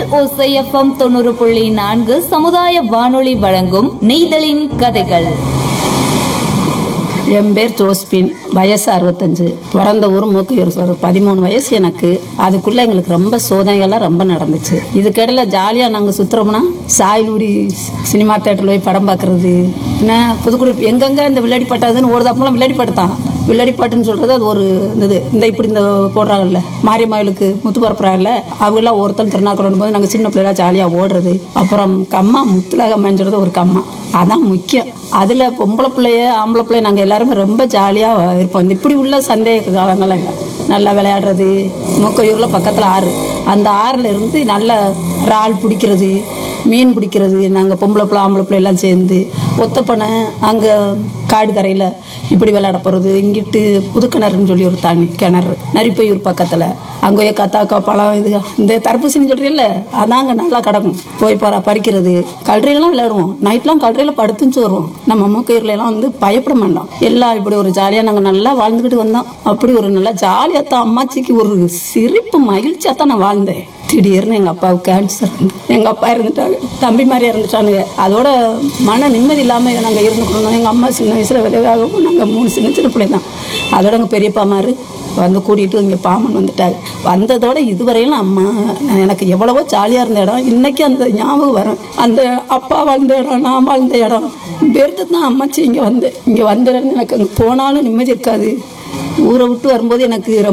ஓசைஎஃப்எம் தொண்ணூறு புள்ளி நான்கு சமுதாய வானொலி வழங்கும் நெய்தலின் கதைகள் என் பேர் ஜோஸ்பின் வயசு அறுபத்தஞ்சு பிறந்த ஊர் மூக்கையூர் சார் பதிமூணு வயசு எனக்கு அதுக்குள்ள எங்களுக்கு ரொம்ப சோதனைகள்லாம் ரொம்ப நடந்துச்சு இதுக்கிடையில ஜாலியாக நாங்கள் சுற்றுறோம்னா சாயலூடி சினிமா தேட்டரில் போய் படம் பார்க்கறது என்ன புதுக்குடி எங்கெங்க இந்த விளையாடி பாட்டாதுன்னு ஒரு தப்பெல்லாம் விளையாடி பாட்டு தான் விளையாடி பாட்டுன்னு சொல்றது அது ஒரு இது இந்த இப்படி இந்த போடுறாங்கல்ல மாரியம்மாவிலுக்கு முத்து பரப்புறாங்கல்ல அவங்கெல்லாம் ஒருத்தர் திருநாக்குறோம் போது நாங்கள் சின்ன பிள்ளைலாம் ஜாலியாக ஓடுறது அப்புறம் கம்மா முத்துலகம்மான்றது ஒரு கம்மா அதான் முக்கியம் அதுல பொம்பளை பிள்ளைய ஆம்பளை பிள்ளைய நாங்க எல்லாருமே ரொம்ப ஜாலியா இருப்போம் இப்படி உள்ள சந்தேக காலங்கள்லாம் இல்லை நல்லா விளையாடுறது மூக்கையூர்ல பக்கத்துல ஆறு அந்த ஆறுல இருந்து நல்ல இறால் பிடிக்கிறது மீன் பிடிக்கிறது நாங்க பொம்பளை பிள்ளை ஆம்பளை பிள்ளை எல்லாம் சேர்ந்து ஒத்தப்பனை அங்க காடு கரையில இப்படி விளையாட போறது இங்கிட்டு புதுக்கிணறுன்னு சொல்லி ஒரு தண்ணி கிணறு நரிப்பையூர் பக்கத்துல அங்க போய் கத்தாக்கா பழம் இது இந்த தர்பூசணி சொல்றீங்கல்ல அதான் அங்க நல்லா கிடக்கும் போய் பற பறிக்கிறது கல்றையெல்லாம் விளையாடுவோம் நைட்லாம் கல்றையில படுத்துச்சு வருவோம் நம்ம மூக்கையூர்ல எல்லாம் வந்து பயப்பட மாட்டோம் எல்லாம் இப்படி ஒரு ஜாலியா நாங்க நல்லா வாழ்ந்துக்கிட்டு வந்தோம் அப்படி ஒரு நல்லா ஜாலியா தான் அம்மாச்சிக்கு ஒரு சிரிப்பு மகிழ்ச்சியா தான் நான் வாழ்ந்தேன் திடீர்னு எங்க அப்பாவுக்கு கேன்சர் எங்க அப்பா இறந்துட்டாங்க தம்பி மாதிரி இறந்துட்டானுங்க அதோட மன நிம்மதி இல்லாம நாங்க இருந்துக்கணும் எங்க அம்மா சின்ன வயசுல விதவாகவும் நாங்க மூணு சின்ன சின்ன பிள்ளை தான் அதோட எங்க பெரியப்பா மாதிரி வந்து கூட்டிட்டு இங்க பாமன் வந்துட்டாங்க வந்ததோட இதுவரையிலும் அம்மா நான் எனக்கு எவ்வளவோ ஜாலியா இருந்த இடம் இன்னைக்கு அந்த ஞாபகம் வரும் அந்த அப்பா வாழ்ந்த இடம் நான் வாழ்ந்த இடம் பெருத்து தான் அம்மாச்சி இங்க வந்தேன் இங்க வந்த இடம் எனக்கு அங்க போனாலும் நிம்மதி இருக்காது ஊரை விட்டு வரும்போது எனக்கு ரொம்ப